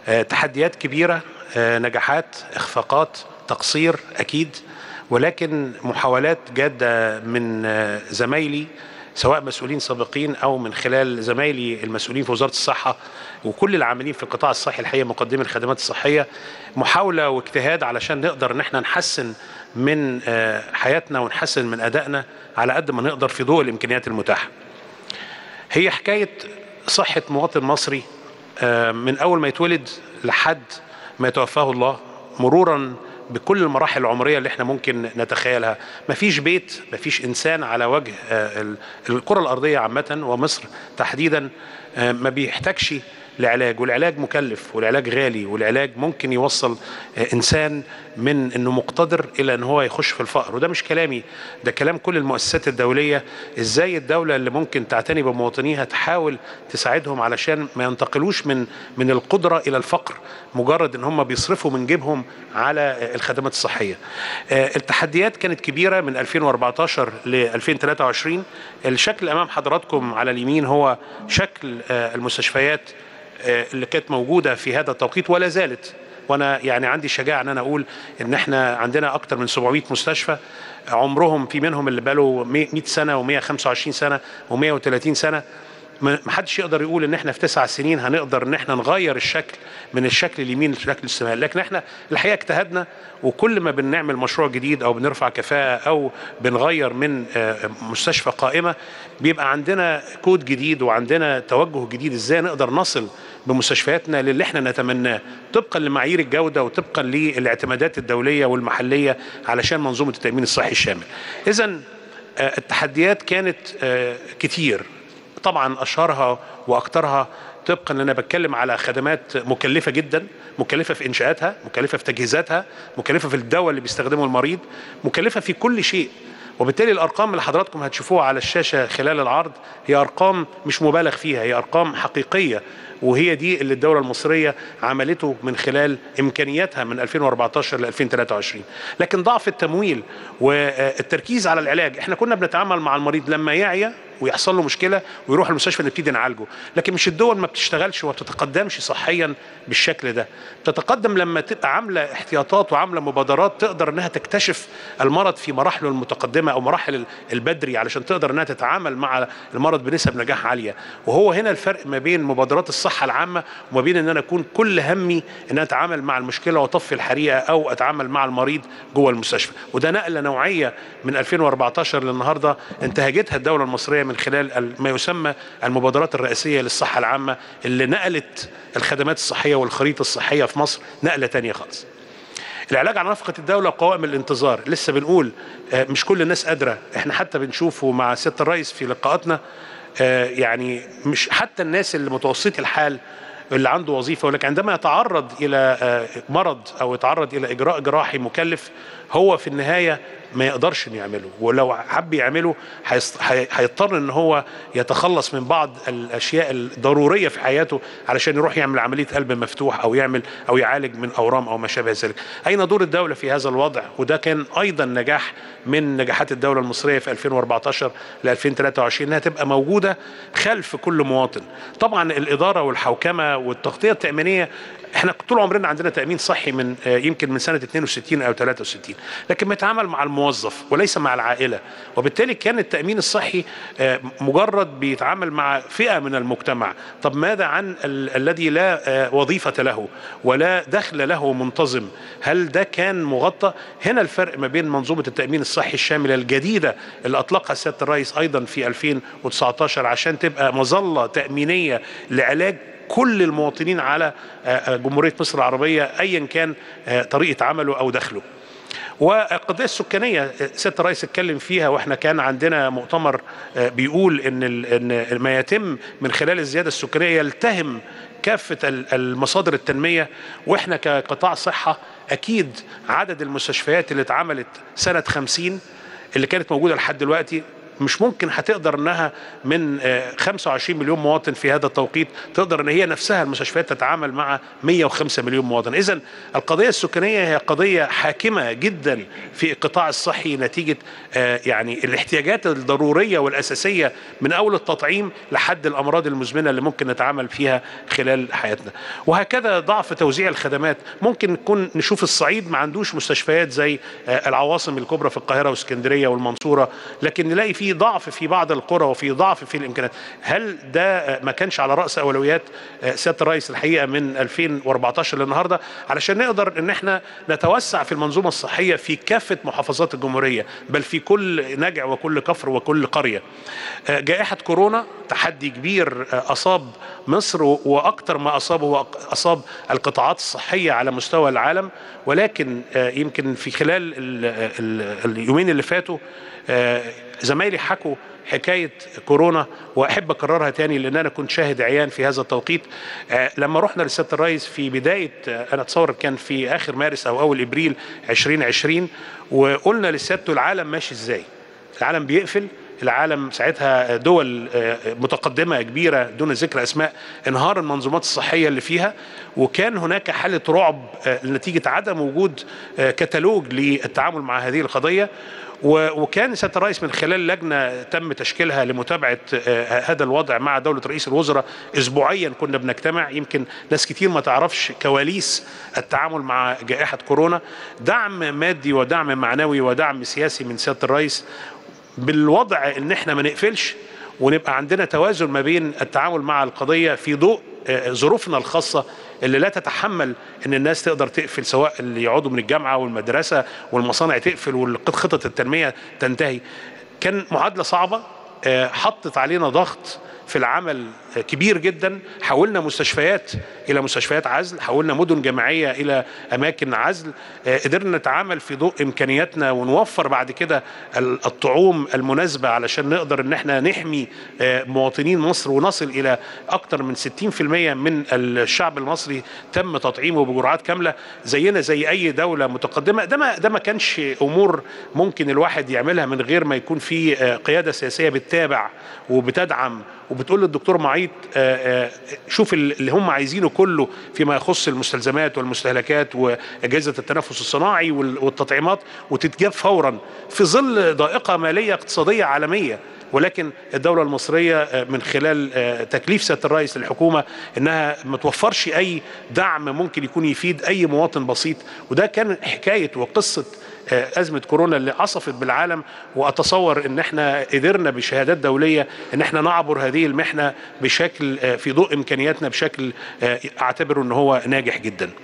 تحديات كبيرة نجاحات اخفاقات تقصير اكيد ولكن محاولات جادة من زمايلي سواء مسؤولين سابقين او من خلال زمايلي المسؤولين في وزاره الصحه وكل العاملين في القطاع الصحي الحقيقه مقدمي الخدمات الصحيه محاوله واجتهاد علشان نقدر ان احنا نحسن من حياتنا ونحسن من ادائنا على قد ما نقدر في ضوء الامكانيات المتاحه. هي حكايه صحه مواطن مصري من اول ما يتولد لحد ما يتوفاه الله مرورا بكل المراحل العمريه اللي احنا ممكن نتخيلها مفيش بيت مفيش انسان على وجه الكره الارضيه عامه ومصر تحديدا ما بيحتاجش لعلاج والعلاج مكلف والعلاج غالي والعلاج ممكن يوصل انسان من انه مقتدر الى ان هو يخش في الفقر وده مش كلامي ده كلام كل المؤسسات الدوليه ازاي الدوله اللي ممكن تعتني بمواطنيها تحاول تساعدهم علشان ما ينتقلوش من من القدره الى الفقر مجرد ان هم بيصرفوا من جيبهم على الخدمات الصحيه. التحديات كانت كبيره من 2014 ل 2023 الشكل امام حضراتكم على اليمين هو شكل المستشفيات اللي كانت موجوده في هذا التوقيت ولا زالت وانا يعني عندي شجاعه ان انا اقول ان احنا عندنا اكثر من 700 مستشفى عمرهم في منهم اللي بقاله 100 سنه و125 سنه و130 سنه ما حدش يقدر يقول ان احنا في تسع سنين هنقدر ان احنا نغير الشكل من الشكل اليمين للشكل الشمال لكن احنا الحقيقه اجتهدنا وكل ما بنعمل مشروع جديد او بنرفع كفاءه او بنغير من مستشفى قائمه بيبقى عندنا كود جديد وعندنا توجه جديد ازاي نقدر نصل بمستشفياتنا للي احنا نتمناه طبقا لمعايير الجوده وطبقا للاعتمادات الدوليه والمحليه علشان منظومه التامين الصحي الشامل. اذا التحديات كانت كتير طبعا اشهرها واكثرها طبقا ان انا بتكلم على خدمات مكلفه جدا مكلفه في انشاءاتها مكلفه في تجهيزاتها مكلفه في الدواء اللي بيستخدمه المريض مكلفه في كل شيء وبالتالي الارقام اللي حضراتكم هتشوفوها على الشاشه خلال العرض هي ارقام مش مبالغ فيها هي ارقام حقيقيه وهي دي اللي الدوله المصريه عملته من خلال امكانياتها من 2014 ل 2023 لكن ضعف التمويل والتركيز على العلاج احنا كنا بنتعامل مع المريض لما يعيا ويحصل له مشكله ويروح المستشفى نبتدي نعالجه لكن مش الدول ما بتشتغلش وما بتتقدمش صحيا بالشكل ده بتتقدم لما تبقى عامله احتياطات وعامله مبادرات تقدر انها تكتشف المرض في مراحله المتقدمه او مراحل البدري علشان تقدر انها تتعامل مع المرض بنسب نجاح عاليه وهو هنا الفرق ما بين مبادرات الصحه العامه وما بين ان انا اكون كل همي ان انا اتعامل مع المشكله واطفي الحريقه او اتعامل مع المريض جوه المستشفى وده نقله نوعيه من 2014 للنهارده انتهجتها الدوله المصريه من خلال ما يسمى المبادرات الرئاسيه للصحه العامه اللي نقلت الخدمات الصحيه والخريطه الصحيه في مصر نقله تانية خالص. العلاج على نفقه الدوله قوائم الانتظار لسه بنقول مش كل الناس قادره احنا حتى بنشوفه مع سياده الرئيس في لقاءاتنا يعني مش حتى الناس اللي متوسطي الحال اللي عنده وظيفه ولكن عندما يتعرض الى مرض او يتعرض الى اجراء جراحي مكلف هو في النهايه ما يقدرش انه يعمله ولو حب يعمله هيضطر ان هو يتخلص من بعض الاشياء الضروريه في حياته علشان يروح يعمل عمليه قلب مفتوح او يعمل او يعالج من اورام او ما شابه ذلك. اين دور الدوله في هذا الوضع؟ وده كان ايضا نجاح من نجاحات الدوله المصريه في 2014 ل 2023 انها تبقى موجوده خلف كل مواطن. طبعا الاداره والحوكمه والتغطيه التامينيه احنا طول عمرنا عندنا تامين صحي من يمكن من سنه 62 او 63 لكن بيتعامل مع الموظف وليس مع العائله وبالتالي كان التامين الصحي مجرد بيتعامل مع فئه من المجتمع طب ماذا عن ال الذي لا وظيفه له ولا دخل له منتظم هل ده كان مغطى هنا الفرق ما بين منظومه التامين الصحي الشامله الجديده اللي اطلقها سياده الرئيس ايضا في 2019 عشان تبقى مظله تامينيه لعلاج كل المواطنين على جمهورية مصر العربية أيا كان طريقة عمله أو دخله والقضية السكانية سيادة الرئيس اتكلم فيها واحنا كان عندنا مؤتمر بيقول ان ان ما يتم من خلال الزيادة السكانية يلتهم كافة المصادر التنمية واحنا كقطاع صحة اكيد عدد المستشفيات اللي اتعملت سنة 50 اللي كانت موجودة لحد دلوقتي مش ممكن هتقدر انها من 25 مليون مواطن في هذا التوقيت تقدر ان هي نفسها المستشفيات تتعامل مع 105 مليون مواطن اذا القضيه السكانيه هي قضيه حاكمه جدا في القطاع الصحي نتيجه يعني الاحتياجات الضروريه والاساسيه من اول التطعيم لحد الامراض المزمنه اللي ممكن نتعامل فيها خلال حياتنا وهكذا ضعف توزيع الخدمات ممكن نكون نشوف الصعيد ما عندوش مستشفيات زي العواصم الكبرى في القاهره واسكندريه والمنصوره لكن نلاقي في ضعف في بعض القرى وفي ضعف في الامكانيات هل ده ما كانش على راس اولويات سياده الرئيس الحقيقه من 2014 للنهارده علشان نقدر ان احنا نتوسع في المنظومه الصحيه في كافه محافظات الجمهوريه بل في كل نجع وكل كفر وكل قريه جائحه كورونا تحدي كبير اصاب مصر واكثر ما اصابه هو اصاب القطاعات الصحيه على مستوى العالم ولكن يمكن في خلال اليومين اللي فاتوا زمايلي حكوا حكايه كورونا واحب اكررها تاني لان انا كنت شاهد عيان في هذا التوقيت لما رحنا لسياده الرئيس في بدايه انا اتصور كان في اخر مارس او اول ابريل 2020 وقلنا لسيادته العالم ماشي ازاي العالم بيقفل العالم ساعتها دول متقدمة كبيرة دون ذكر أسماء انهار المنظومات الصحية اللي فيها وكان هناك حالة رعب نتيجة عدم وجود كتالوج للتعامل مع هذه القضية وكان سياده الرئيس من خلال لجنه تم تشكيلها لمتابعه هذا الوضع مع دوله رئيس الوزراء اسبوعيا كنا بنجتمع يمكن ناس كتير ما تعرفش كواليس التعامل مع جائحه كورونا دعم مادي ودعم معنوي ودعم سياسي من سياده الرئيس بالوضع ان احنا ما نقفلش ونبقى عندنا توازن ما بين التعامل مع القضيه في ضوء ظروفنا الخاصه اللي لا تتحمل ان الناس تقدر تقفل سواء اللي يقعدوا من الجامعه والمدرسه والمصانع تقفل وخطط التنميه تنتهي كان معادله صعبه حطت علينا ضغط في العمل كبير جدا حولنا مستشفيات الى مستشفيات عزل حولنا مدن جامعيه الى اماكن عزل قدرنا نتعامل في ضوء امكانياتنا ونوفر بعد كده الطعوم المناسبه علشان نقدر ان احنا نحمي مواطنين مصر ونصل الى اكثر من 60% من الشعب المصري تم تطعيمه بجرعات كامله زينا زي اي دوله متقدمه ده ما ده ما كانش امور ممكن الواحد يعملها من غير ما يكون في قياده سياسيه بتتابع وبتدعم وبتقول للدكتور معيط شوف اللي هم عايزينه كله فيما يخص المستلزمات والمستهلكات واجهزه التنفس الصناعي والتطعيمات وتتجاب فورا في ظل ضائقه ماليه اقتصاديه عالميه ولكن الدولة المصرية من خلال تكليف سيادة الرئيس للحكومة انها ما توفرش اي دعم ممكن يكون يفيد اي مواطن بسيط وده كان حكاية وقصة أزمة كورونا اللي عصفت بالعالم وأتصور أن احنا قدرنا بشهادات دولية أن احنا نعبر هذه المحنة بشكل في ضوء إمكانياتنا بشكل أعتبره أنه هو ناجح جدا